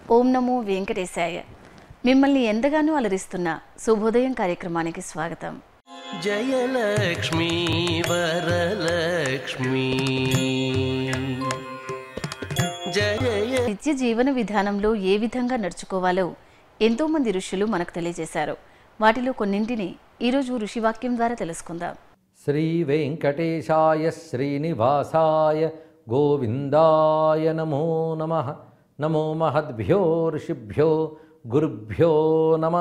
ఓం నమో వెంకటేశాయ మిమ్మల్ని ఎంతగానో అలరిస్తున్న శుభోదయం కార్యక్రమానికి స్వాగతం జయలక్ష్మీ వరలక్ష్మీ జయ నిత్య జీవన విధానంలో ఏ విధంగా నడుచుకోవాలో ఎంతో మంది ఋషులు మనకు తెలియజేశారు వాటిలో కొన్నింటిని ఈరోజు ఋషివాక్యం ద్వారా తెలుసుకుందాం శ్రీ వెంకటేశాయ శ్రీనివాసాయ గోవిందాయ నమో నమ నమో మహద్భ్యో ఋషిభ్యో గురుభ్యో నమ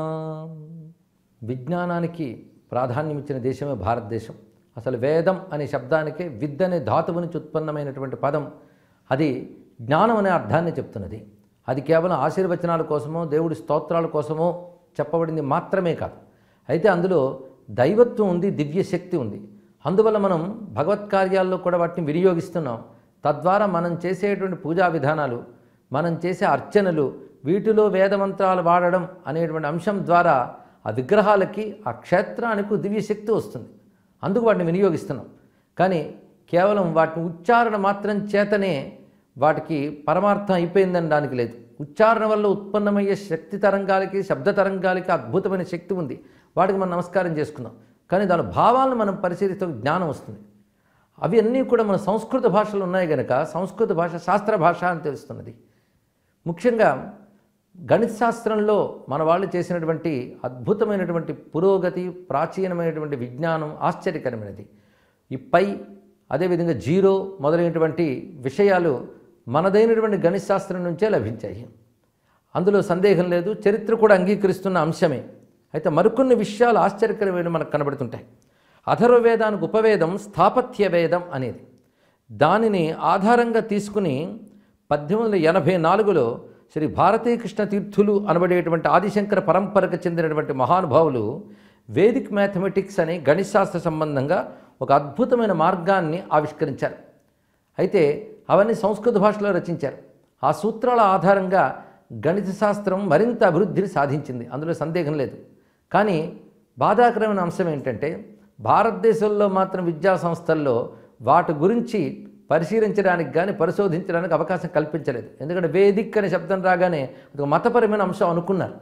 విజ్ఞానానికి ప్రాధాన్యం ఇచ్చిన దేశమే భారతదేశం అసలు వేదం అనే శబ్దానికే విద్ అనే ధాతువు నుంచి ఉత్పన్నమైనటువంటి పదం అది జ్ఞానం అనే అర్థాన్ని చెప్తున్నది అది కేవలం ఆశీర్వచనాల కోసమో దేవుడి స్తోత్రాల కోసమో చెప్పబడింది మాత్రమే కాదు అయితే అందులో దైవత్వం ఉంది దివ్యశక్తి ఉంది అందువల్ల మనం భగవత్ కార్యాల్లో కూడా వాటిని వినియోగిస్తున్నాం తద్వారా మనం చేసేటువంటి పూజా విధానాలు మనం చేసే అర్చనలు వీటిలో వేదమంత్రాలు వాడడం అనేటువంటి అంశం ద్వారా ఆ విగ్రహాలకి ఆ క్షేత్రానికి దివ్యశక్తి వస్తుంది అందుకు వాటిని వినియోగిస్తున్నాం కానీ కేవలం వాటిని ఉచ్చారణ మాత్రం చేతనే వాటికి పరమార్థం అయిపోయిందని దానికి లేదు ఉచ్చారణ వల్ల ఉత్పన్నమయ్యే శక్తి తరంగాలకి శబ్ద తరంగాలకి అద్భుతమైన శక్తి ఉంది వాటికి మనం నమస్కారం చేసుకుందాం కానీ దాని భావాలను మనం పరిశీలిస్తే జ్ఞానం వస్తుంది అవి అన్నీ కూడా మన సంస్కృత భాషలో ఉన్నాయి కనుక సంస్కృత భాష శాస్త్ర భాష అని తెలుస్తున్నది ముఖ్యంగా గణిత శాస్త్రంలో మన వాళ్ళు చేసినటువంటి అద్భుతమైనటువంటి పురోగతి ప్రాచీనమైనటువంటి విజ్ఞానం ఆశ్చర్యకరమైనది ఈ పై అదేవిధంగా జీరో మొదలైనటువంటి విషయాలు మనదైనటువంటి గణిత శాస్త్రం నుంచే లభించాయి అందులో సందేహం లేదు చరిత్ర కూడా అంగీకరిస్తున్న అంశమే అయితే మరికొన్ని విషయాలు ఆశ్చర్యకరమైన మనకు కనబడుతుంటాయి అథర్వవేదానికి ఉపవేదం స్థాపత్య వేదం అనేది దానిని ఆధారంగా తీసుకుని పద్దెనిమిది వందల ఎనభై నాలుగులో శ్రీ భారతీకృష్ణ తీర్థులు అనబడేటువంటి ఆదిశంకర పరంపరకు చెందినటువంటి మహానుభావులు వేదిక్ మ్యాథమెటిక్స్ అనే గణితశాస్త్ర సంబంధంగా ఒక అద్భుతమైన మార్గాన్ని ఆవిష్కరించారు అయితే అవన్నీ సంస్కృత భాషలో రచించారు ఆ సూత్రాల ఆధారంగా గణిత శాస్త్రం మరింత అభివృద్ధిని సాధించింది అందులో సందేహం లేదు కానీ బాధాకరమైన అంశం ఏంటంటే భారతదేశంలో మాత్రం విద్యా సంస్థల్లో వాటి గురించి పరిశీలించడానికి కానీ పరిశోధించడానికి అవకాశం కల్పించలేదు ఎందుకంటే వేదిక్ అనే శబ్దం రాగానే అది ఒక మతపరమైన అంశం అనుకున్నారు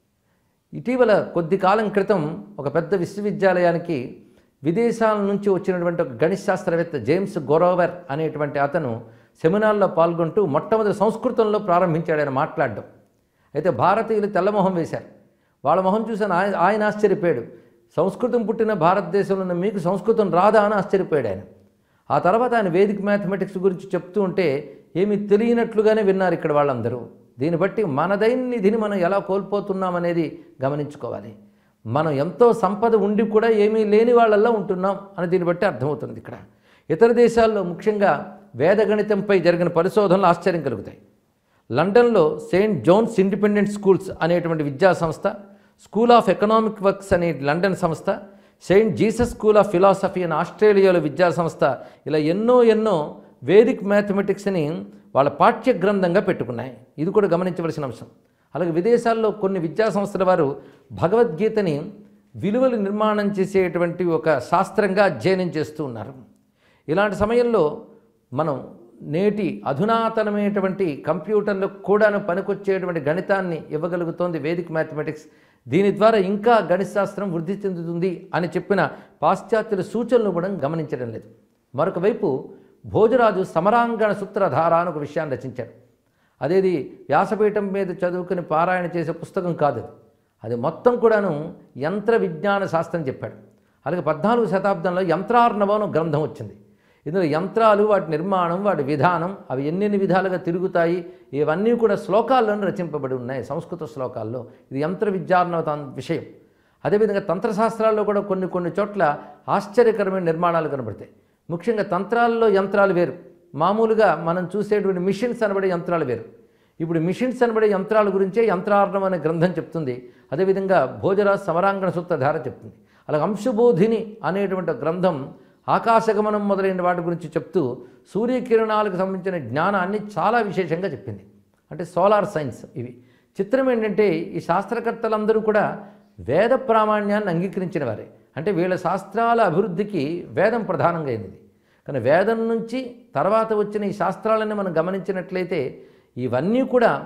ఇటీవల కొద్ది కాలం క్రితం ఒక పెద్ద విశ్వవిద్యాలయానికి విదేశాల నుంచి వచ్చినటువంటి ఒక గణిత శాస్త్రవేత్త జేమ్స్ గొరోవర్ అనేటువంటి అతను సెమినార్లో పాల్గొంటూ మొట్టమొదటి సంస్కృతంలో ప్రారంభించాడు ఆయన మాట్లాడడం అయితే భారతీయులు తెల్లమొహం వేశారు వాళ్ళ మొహం చూసిన ఆయన ఆయన ఆశ్చర్యపోయాడు సంస్కృతం పుట్టిన భారతదేశంలో ఉన్న మీకు సంస్కృతం రాదా అని ఆశ్చర్యపోయాడు ఆయన ఆ తర్వాత ఆయన వేదిక మ్యాథమెటిక్స్ గురించి చెప్తూ ఉంటే ఏమీ తెలియనట్లుగానే విన్నారు ఇక్కడ వాళ్ళందరూ దీన్ని బట్టి మనదైన నిధిని మనం ఎలా కోల్పోతున్నామనేది గమనించుకోవాలి మనం ఎంతో సంపద ఉండి కూడా ఏమీ లేని వాళ్ళల్లో ఉంటున్నాం అని దీన్ని బట్టి అర్థమవుతుంది ఇక్కడ ఇతర దేశాల్లో ముఖ్యంగా వేదగణితంపై జరిగిన పరిశోధనలు ఆశ్చర్యం కలుగుతాయి లండన్లో సెయింట్ జోన్స్ ఇండిపెండెంట్ స్కూల్స్ అనేటువంటి విద్యా సంస్థ స్కూల్ ఆఫ్ ఎకనామిక్ వర్క్స్ అనే లండన్ సంస్థ Saint Jesus school of philosophy అని ఆస్ట్రేలియాలో విద్యా సంస్థ ఇలా ఎన్నో ఎన్నో వేదిక్ మ్యాథమెటిక్స్ని వాళ్ళ పాఠ్య గ్రంథంగా పెట్టుకున్నాయి ఇది కూడా గమనించవలసిన అంశం అలాగే విదేశాల్లో కొన్ని విద్యా సంస్థల వారు భగవద్గీతని విలువలు నిర్మాణం చేసేటువంటి ఒక శాస్త్రంగా అధ్యయనం చేస్తూ ఉన్నారు ఇలాంటి సమయంలో మనం నేటి అధునాతనమైనటువంటి కంప్యూటర్లో కూడాను పనికొచ్చేటువంటి గణితాన్ని ఇవ్వగలుగుతోంది వేదిక్ మ్యాథమెటిక్స్ దీని ద్వారా ఇంకా గణిత శాస్త్రం వృద్ధి చెందుతుంది అని చెప్పిన పాశ్చాత్యుల సూచనలు కూడా గమనించడం లేదు మరొక వైపు భోజరాజు సమరాంగణ సూత్రధార అని ఒక విషయాన్ని రచించాడు అదేది వ్యాసపీఠం మీద చదువుకుని పారాయణ చేసే పుస్తకం కాదు అది అది మొత్తం కూడాను యంత్ర విజ్ఞాన శాస్త్రం చెప్పాడు అలాగే పద్నాలుగు శతాబ్దంలో యంత్రార్ణవం అని ఒక గ్రంథం వచ్చింది ఇందులో యంత్రాలు వాటి నిర్మాణం వాటి విధానం అవి ఎన్నెన్ని విధాలుగా తిరుగుతాయి ఇవన్నీ కూడా శ్లోకాల్లోనే రచింపబడి ఉన్నాయి సంస్కృత శ్లోకాల్లో ఇది యంత్ర విద్యార్ణవ విషయం అదేవిధంగా తంత్రశాస్త్రాల్లో కూడా కొన్ని కొన్ని చోట్ల ఆశ్చర్యకరమైన నిర్మాణాలు కనబడతాయి ముఖ్యంగా తంత్రాల్లో యంత్రాలు వేరు మామూలుగా మనం చూసేటువంటి మిషన్స్ అనబడే యంత్రాలు వేరు ఇప్పుడు మిషన్స్ అనబడే యంత్రాల గురించే యంత్రార్ణం అనే గ్రంథం చెప్తుంది అదేవిధంగా భోజరాజ్ సమరాంగణ సూత్రధార చెప్తుంది అలాగే అంశబోధిని అనేటువంటి ఒక గ్రంథం ఆకాశగమనం మొదలైన వాటి గురించి చెప్తూ సూర్యకిరణాలకు సంబంధించిన జ్ఞానాన్ని చాలా విశేషంగా చెప్పింది అంటే సోలార్ సైన్స్ ఇవి చిత్రం ఏంటంటే ఈ శాస్త్రకర్తలందరూ కూడా వేద ప్రామాణ్యాన్ని అంగీకరించిన వారే అంటే వీళ్ళ శాస్త్రాల అభివృద్ధికి వేదం ప్రధానంగా అయినది కానీ వేదం నుంచి తర్వాత వచ్చిన ఈ శాస్త్రాలని మనం గమనించినట్లయితే ఇవన్నీ కూడా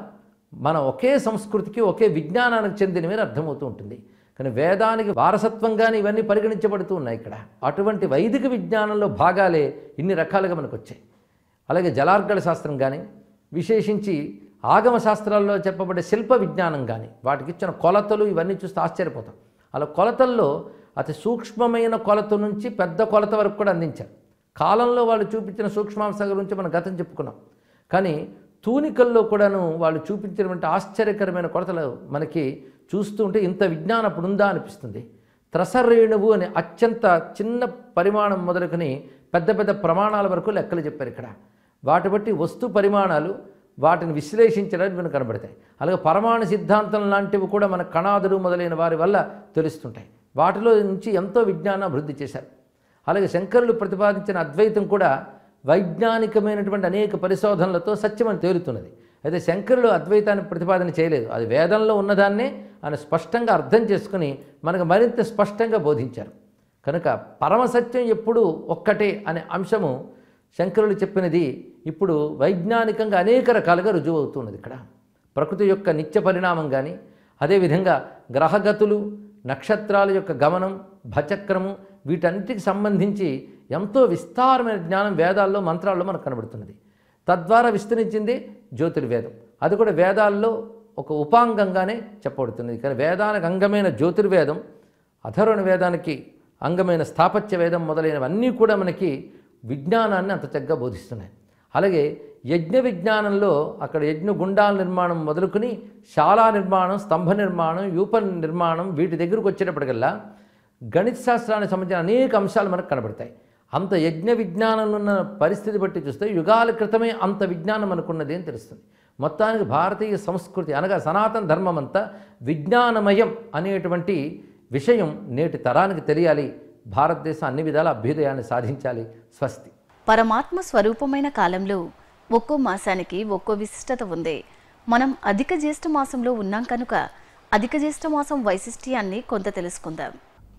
మన ఒకే సంస్కృతికి ఒకే విజ్ఞానానికి చెందినవి అని అర్థమవుతూ ఉంటుంది కానీ వేదానికి వారసత్వంగానే ఇవన్నీ పరిగణించబడుతూ ఉన్నాయి ఇక్కడ అటువంటి వైదిక విజ్ఞానంలో భాగాలే ఇన్ని రకాలుగా మనకు వచ్చాయి అలాగే జలార్గళ శాస్త్రం కానీ విశేషించి ఆగమ శాస్త్రాల్లో చెప్పబడే శిల్ప విజ్ఞానం కానీ వాటికి ఇచ్చిన కొలతలు ఇవన్నీ చూస్తే ఆశ్చర్యపోతాం అలా కొలతల్లో అతి సూక్ష్మమైన కొలత నుంచి పెద్ద కొలత వరకు కూడా అందించారు కాలంలో వాళ్ళు చూపించిన సూక్ష్మాంశాల గురించి మనం గతం చెప్పుకున్నాం కానీ తూనికల్లో కూడాను వాళ్ళు చూపించినటువంటి ఆశ్చర్యకరమైన కొలతలు మనకి చూస్తూ ఉంటే ఇంత విజ్ఞానం అప్పుడు ఉందా అనిపిస్తుంది త్రసరేణువు అనే అత్యంత చిన్న పరిమాణం మొదలుకొని పెద్ద పెద్ద ప్రమాణాల వరకు లెక్కలు చెప్పారు ఇక్కడ వాటి బట్టి వస్తు పరిమాణాలు వాటిని విశ్లేషించడానికి మనకు కనబడతాయి అలాగే పరమాణు సిద్ధాంతం లాంటివి కూడా మన కణాదులు మొదలైన వారి వల్ల తెలుస్తుంటాయి వాటిలో నుంచి ఎంతో విజ్ఞానం అభివృద్ధి చేశారు అలాగే శంకరులు ప్రతిపాదించిన అద్వైతం కూడా వైజ్ఞానికమైనటువంటి అనేక పరిశోధనలతో సత్యమని తేలుతున్నది అయితే శంకరులు అద్వైతాన్ని ప్రతిపాదన చేయలేదు అది వేదంలో ఉన్నదాన్నే ఆయన స్పష్టంగా అర్థం చేసుకుని మనకు మరింత స్పష్టంగా బోధించారు కనుక పరమసత్యం ఎప్పుడూ ఒక్కటే అనే అంశము శంకరులు చెప్పినది ఇప్పుడు వైజ్ఞానికంగా అనేక రకాలుగా రుజువు అవుతున్నది ఇక్కడ ప్రకృతి యొక్క నిత్య పరిణామం కానీ అదేవిధంగా గ్రహగతులు నక్షత్రాల యొక్క గమనం భచక్రము వీటన్నిటికి సంబంధించి ఎంతో విస్తారమైన జ్ఞానం వేదాల్లో మంత్రాల్లో మనకు కనబడుతున్నది తద్వారా విస్తరించింది జ్యోతిర్వేదం అది కూడా వేదాల్లో ఒక ఉపాంగంగానే చెప్పబడుతున్నది కానీ వేదానికి అంగమైన జ్యోతిర్వేదం అధర్వణ వేదానికి అంగమైన స్థాపత్య వేదం మొదలైనవన్నీ కూడా మనకి విజ్ఞానాన్ని అంత చక్కగా బోధిస్తున్నాయి అలాగే యజ్ఞ విజ్ఞానంలో అక్కడ యజ్ఞ గుండాల నిర్మాణం మొదలుకొని శాలా నిర్మాణం స్తంభ నిర్మాణం యూప నిర్మాణం వీటి దగ్గరకు వచ్చేటప్పటికల్లా గణిత శాస్త్రానికి సంబంధించిన అనేక అంశాలు మనకు కనబడతాయి అంత యజ్ఞ విజ్ఞానంలో ఉన్న పరిస్థితి బట్టి చూస్తే యుగాల క్రితమే అంత విజ్ఞానం మనకున్నది అని తెలుస్తుంది మొత్తానికి భారతీయ సంస్కృతి అనగా సనాతన ధర్మం అంతా విజ్ఞానమయం అనేటువంటి విషయం నేటి తరానికి తెలియాలి భారతదేశం అన్ని విధాల అభ్యుదయాన్ని సాధించాలి స్వస్తి పరమాత్మ స్వరూపమైన కాలంలో ఒక్కో మాసానికి ఒక్కో విశిష్టత ఉంది మనం అధిక జ్యేష్ఠ మాసంలో ఉన్నాం కనుక అధిక జ్యేష్ఠ మాసం వైశిష్ట్యాన్ని కొంత తెలుసుకుందాం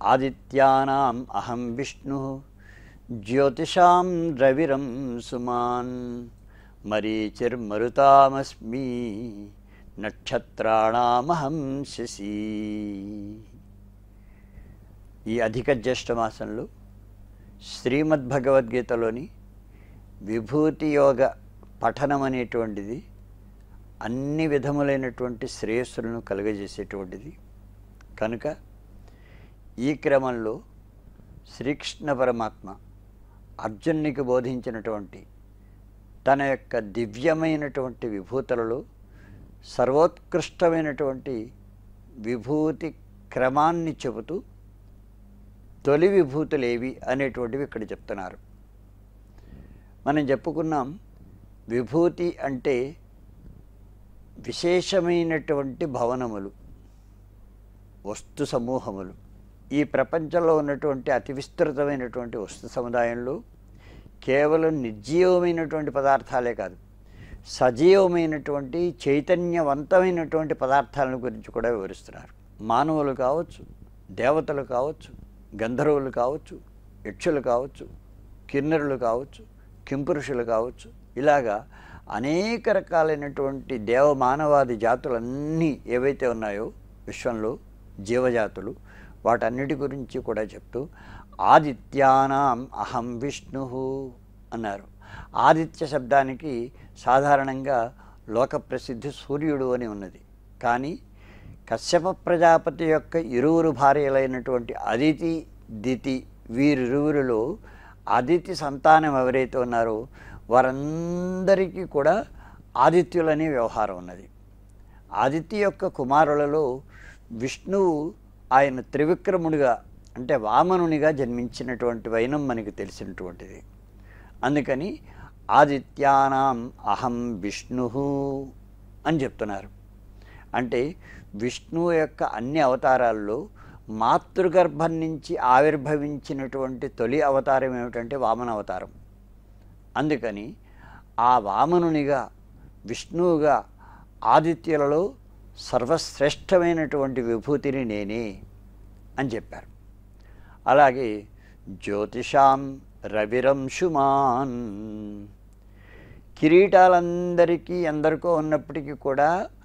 ఆదిత్యానాం అహం విష్ణు జ్యోతిషాం ద్రవిరం సుమాన్ మరీచిర్మరుతామస్మి నక్షత్రాణామహం శశి ఈ అధిక జ్యేష్ఠ మాసంలో శ్రీమద్భగవద్గీతలోని విభూతి యోగ పఠనం అనేటువంటిది అన్ని విధములైనటువంటి శ్రేయస్సులను కలుగజేసేటువంటిది కనుక ఈ క్రమంలో శ్రీకృష్ణ పరమాత్మ అర్జునునికి బోధించినటువంటి తన యొక్క దివ్యమైనటువంటి విభూతులలో సర్వోత్కృష్టమైనటువంటి విభూతి క్రమాన్ని చెబుతూ తొలి విభూతులేవి అనేటువంటివి ఇక్కడ చెప్తున్నారు మనం చెప్పుకున్నాం విభూతి అంటే విశేషమైనటువంటి భవనములు వస్తు సమూహములు ఈ ప్రపంచంలో ఉన్నటువంటి అతి విస్తృతమైనటువంటి వస్తు సముదాయంలో కేవలం నిర్జీవమైనటువంటి పదార్థాలే కాదు సజీవమైనటువంటి చైతన్యవంతమైనటువంటి పదార్థాలను గురించి కూడా వివరిస్తున్నారు మానవులు కావచ్చు దేవతలు కావచ్చు గంధర్వులు కావచ్చు యక్షులు కావచ్చు కిన్నరులు కావచ్చు కింపురుషులు కావచ్చు ఇలాగా అనేక రకాలైనటువంటి దేవ మానవాది జాతులన్నీ ఏవైతే ఉన్నాయో విశ్వంలో జీవజాతులు వాటన్నిటి గురించి కూడా చెప్తూ ఆదిత్యానాం అహం విష్ణు అన్నారు ఆదిత్య శబ్దానికి సాధారణంగా లోక ప్రసిద్ధి సూర్యుడు అని ఉన్నది కానీ కశ్యప ప్రజాపతి యొక్క ఇరువురు భార్యలైనటువంటి అదితి దితి వీరిరువురిలో అదితి సంతానం ఎవరైతే ఉన్నారో వారందరికీ కూడా ఆదిత్యులనే వ్యవహారం ఉన్నది ఆదిత్య యొక్క కుమారులలో విష్ణువు ఆయన త్రివిక్రముడిగా అంటే వామనునిగా జన్మించినటువంటి వైనం మనకి తెలిసినటువంటిది అందుకని ఆదిత్యానాం అహం విష్ణు అని చెప్తున్నారు అంటే విష్ణువు యొక్క అన్ని అవతారాల్లో మాతృగర్భం నుంచి ఆవిర్భవించినటువంటి తొలి అవతారం ఏమిటంటే వామన అవతారం అందుకని ఆ వామనునిగా విష్ణువుగా ఆదిత్యులలో సర్వశ్రేష్టమైనటువంటి విభూతిని నేనే అని చెప్పారు అలాగే జ్యోతిషాం రవిరంశుమాన్ కిరీటాలందరికీ ఎందరికో ఉన్నప్పటికీ కూడా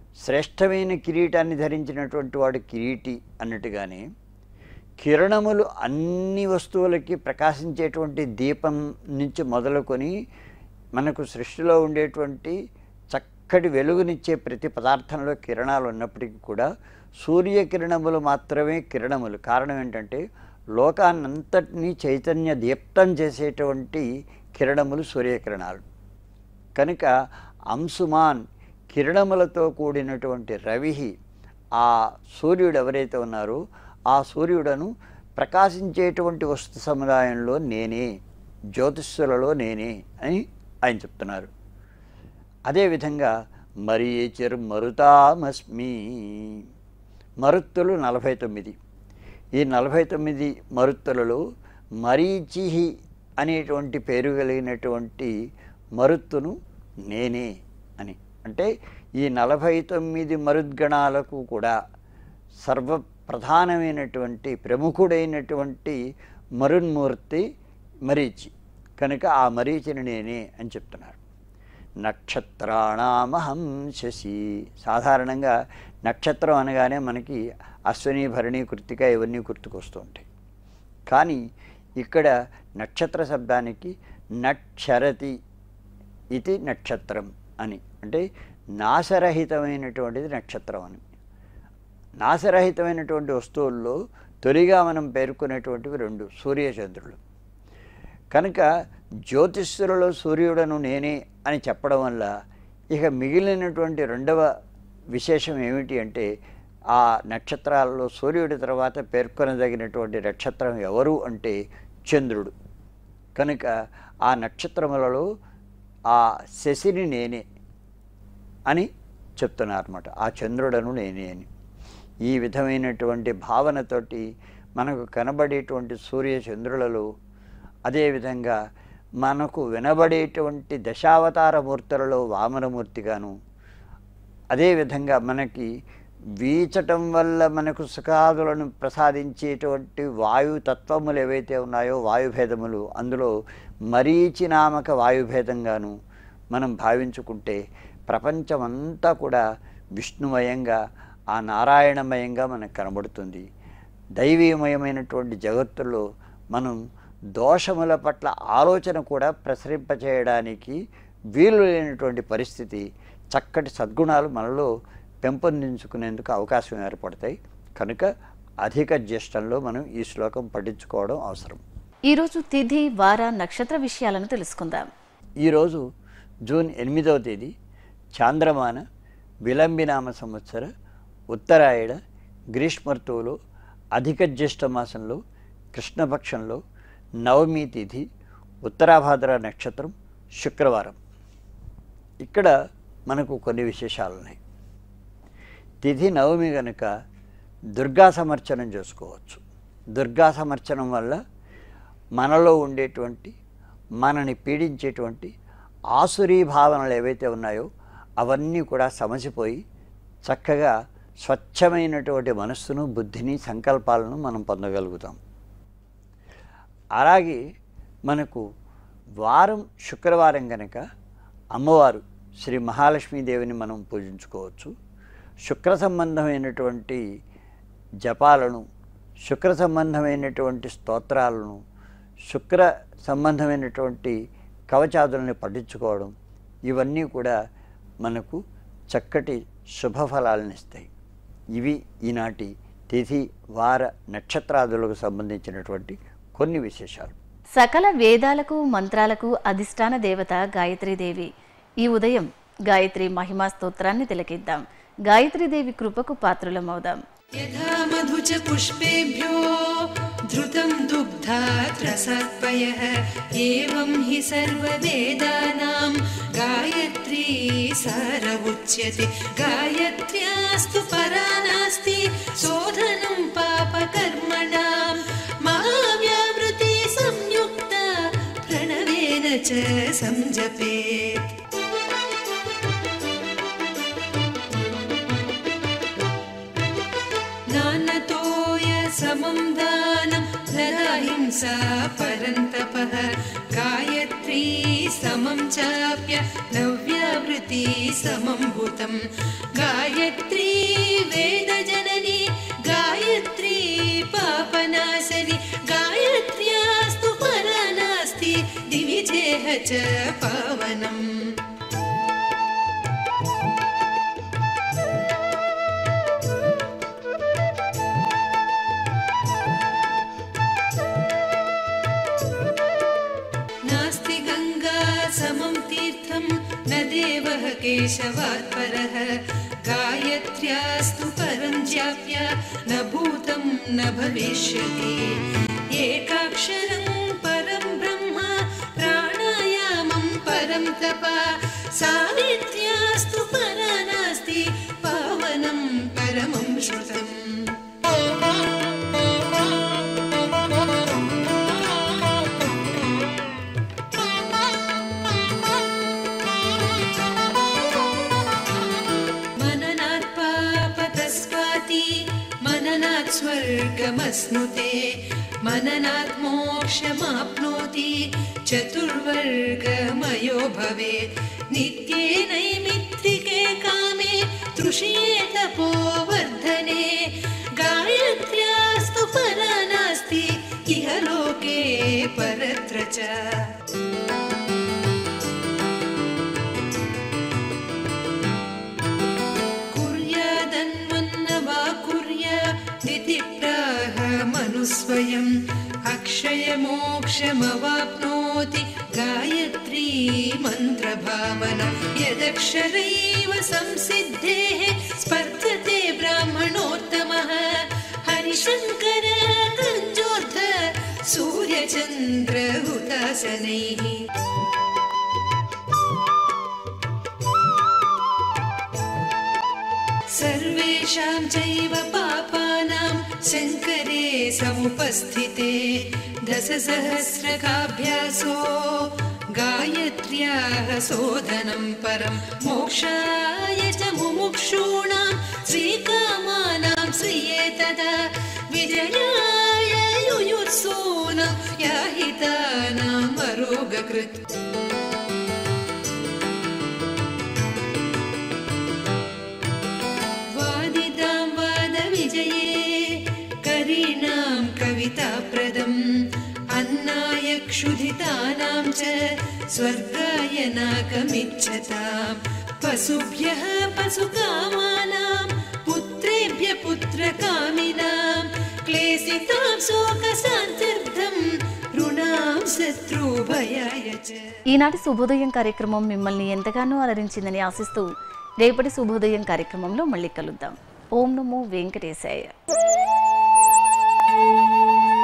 శ్రేష్టమైన కిరీటాన్ని ధరించినటువంటి వాడు కిరీటి అన్నట్టుగానే కిరణములు అన్ని వస్తువులకి ప్రకాశించేటువంటి దీపం నుంచి మొదలుకొని మనకు సృష్టిలో ఉండేటువంటి చక్కటి వెలుగునిచ్చే ప్రతి పదార్థంలో కిరణాలు ఉన్నప్పటికీ కూడా సూర్యకిరణములు మాత్రమే కిరణములు కారణం ఏంటంటే లోకాన్నంతటినీ చైతన్య దీప్తం చేసేటువంటి కిరణములు సూర్యకిరణాలు కనుక అంశుమాన్ కిరణములతో కూడినటువంటి రవి ఆ సూర్యుడు ఎవరైతే ఉన్నారో ఆ సూర్యుడను ప్రకాశించేటువంటి వస్తు సముదాయంలో నేనే జ్యోతిష్యులలో నేనే అని ఆయన చెప్తున్నారు అదేవిధంగా మరీచిర్ మరుతామస్మి మరుత్తులు నలభై తొమ్మిది ఈ నలభై తొమ్మిది మరుత్తులలో మరీచిహి అనేటువంటి పేరు కలిగినటువంటి మరుత్తును నేనే అని అంటే ఈ నలభై తొమ్మిది మరుద్గణాలకు కూడా సర్వ ప్రధానమైనటువంటి ప్రముఖుడైనటువంటి మరున్మూర్తి మరీచి కనుక ఆ మరీచిని నేనే అని చెప్తున్నారు నక్షత్రాణామహం శశి సాధారణంగా నక్షత్రం అనగానే మనకి అశ్విని భరణి కృతిక ఇవన్నీ గుర్తుకొస్తూ ఉంటాయి కానీ ఇక్కడ నక్షత్ర శబ్దానికి నక్షరతి ఇది నక్షత్రం అని అంటే నాశరహితమైనటువంటిది నక్షత్రం అని నాశరహితమైనటువంటి వస్తువుల్లో తొలిగా మనం పేర్కొనేటువంటివి రెండు సూర్యచంద్రులు కనుక జ్యోతిష్యులలో సూర్యుడను నేనే అని చెప్పడం వల్ల ఇక మిగిలినటువంటి రెండవ విశేషం ఏమిటి అంటే ఆ నక్షత్రాలలో సూర్యుడి తర్వాత పేర్కొనదగినటువంటి నక్షత్రం ఎవరు అంటే చంద్రుడు కనుక ఆ నక్షత్రములలో ఆ శశిని నేనే అని చెప్తున్నారన్నమాట ఆ చంద్రుడను నేనే అని ఈ విధమైనటువంటి భావనతోటి మనకు కనబడేటువంటి సూర్య చంద్రులలో అదేవిధంగా మనకు వినబడేటువంటి దశావతార మూర్తులలో వామనమూర్తిగాను అదేవిధంగా మనకి వీచటం వల్ల మనకు సుఖాదులను ప్రసాదించేటువంటి వాయు తత్వములు ఏవైతే ఉన్నాయో వాయుభేదములు అందులో మరీచి నామక వాయుభేదంగాను మనం భావించుకుంటే ప్రపంచమంతా కూడా విష్ణుమయంగా ఆ నారాయణమయంగా మనకు కనబడుతుంది దైవీమయమైనటువంటి జగత్తులో మనం దోషముల పట్ల ఆలోచన కూడా ప్రసరింపచేయడానికి వీలు లేనటువంటి పరిస్థితి చక్కటి సద్గుణాలు మనలో పెంపొందించుకునేందుకు అవకాశం ఏర్పడతాయి కనుక అధిక జ్యేష్టంలో మనం ఈ శ్లోకం పఠించుకోవడం అవసరం ఈరోజు తిథి వార నక్షత్ర విషయాలను తెలుసుకుందాం ఈరోజు జూన్ ఎనిమిదవ తేదీ చాంద్రమాన విలంబినామ సంవత్సర ఉత్తరాయణ గ్రీష్మర్తువులో అధిక జ్యేష్ఠ మాసంలో కృష్ణపక్షంలో నవమి తిథి ఉత్తరాభాద్ర నక్షత్రం శుక్రవారం ఇక్కడ మనకు కొన్ని విశేషాలు ఉన్నాయి తిథి నవమి కనుక దుర్గా సమర్చనం చేసుకోవచ్చు దుర్గా సమర్చనం వల్ల మనలో ఉండేటువంటి మనని పీడించేటువంటి ఆసురీ భావనలు ఏవైతే ఉన్నాయో అవన్నీ కూడా సమసిపోయి చక్కగా స్వచ్ఛమైనటువంటి మనస్సును బుద్ధిని సంకల్పాలను మనం పొందగలుగుతాం అలాగే మనకు వారం శుక్రవారం కనుక అమ్మవారు శ్రీ మహాలక్ష్మీదేవిని మనం పూజించుకోవచ్చు శుక్ర సంబంధమైనటువంటి జపాలను శుక్ర సంబంధమైనటువంటి స్తోత్రాలను శుక్ర సంబంధమైనటువంటి కవచాదులని పఠించుకోవడం ఇవన్నీ కూడా మనకు చక్కటి శుభఫలాలను ఇస్తాయి ఇవి ఈనాటి తిథి వార నక్షత్రాదులకు సంబంధించినటువంటి కొన్ని విశేషాలు సకల వేదాలకు మంత్రాలకు అధిష్టాన దేవత గాయత్రీదేవి ఈ ఉదయం గాయత్రి మహిమా స్తోత్రాన్ని తిలకిద్దాం గాయత్రీదేవి కృపకు పాత్రులమవుదాం यथा मधु च पुष्पेभ्यो धृतं दुग्धात् रसत्पयः एवं हि सर्ववेदानां गायत्री सार उच्यते गायत्र्यास्तु परा नास्ति शोधनं पापकर्मणां महाव्यावृते संयुक्ता प्रणवेन च संजपेत् नानतोय समं दानं नराहिंसा परन्तपः गायत्री समं चाप्य नव्यावृत्ति समं भूतं गायत्री वेदजननी गायत्री पापनाशनि गायत्र्यास्तु परा नास्ति दिवि चेह च पावनम् नास्ति गङ्गा समं तीर्थं न देवः केशवात् परः गायत्र्यास्तु परं ज्ञाप्य न भूतं न भविष्यति एकाक्षरं परं ब्रह्म प्राणायामं परं तप सावित्र्यास्तु परा नास्ति पावनं परमं श्रुतम् मननात् पापतस्वाति मननात् स्वर्गमश्नुते मननात् मोक्षमाप्नोति चतुर्वर्गमयो भवेत् नित्ये नैमित्तिके कामे तृषिये तपोवर्धने गायत्र्यास्तु परा नास्ति इह लोके परत्र च कुर्यादन्वन्न वा कुर्यादिति प्राह मनुस्वयम् अक्षयमोक्षमवाप्नोति गायत्री मन्त्रभावना यदक्षरैव संसिद्धेः स्पर्धते ब्राह्मणोत्तमः हरिशङ्कर कञ्जोर्ध सूर्यचन्द्र हुतासनैः सर्वेषां चैव पापानां शङ्करे समुपस्थिते दशसहस्रकाभ्यासो गायत्र्याः सोदनं परं मोक्षाय च मुमुक्षूणां श्रीकामानां श्रिये तदा विजयाय युयुत्सूनं याहितानाम् अरोगकृत् वादितां वादविजये करीणां कविताप्रदम् अन्नाय क्षुधितानां च स्वर्गाय नाकमिच्छतां पशुभ्यः पशुकामानां पुत्रेभ्य पुत्रकामिनां क्लेशितां शोकसान्त्यर्थं ऋणां शत्रुभयाय च ఈనాటి శుభోదయం కార్యక్రమం మిమ్మల్ని ఎంతగానో అలరించిందని ఆశిస్తూ రేపటి శుభోదయం కార్యక్రమంలో మళ్ళీ కలుద్దాం ఓం నమో వెంకటేశాయ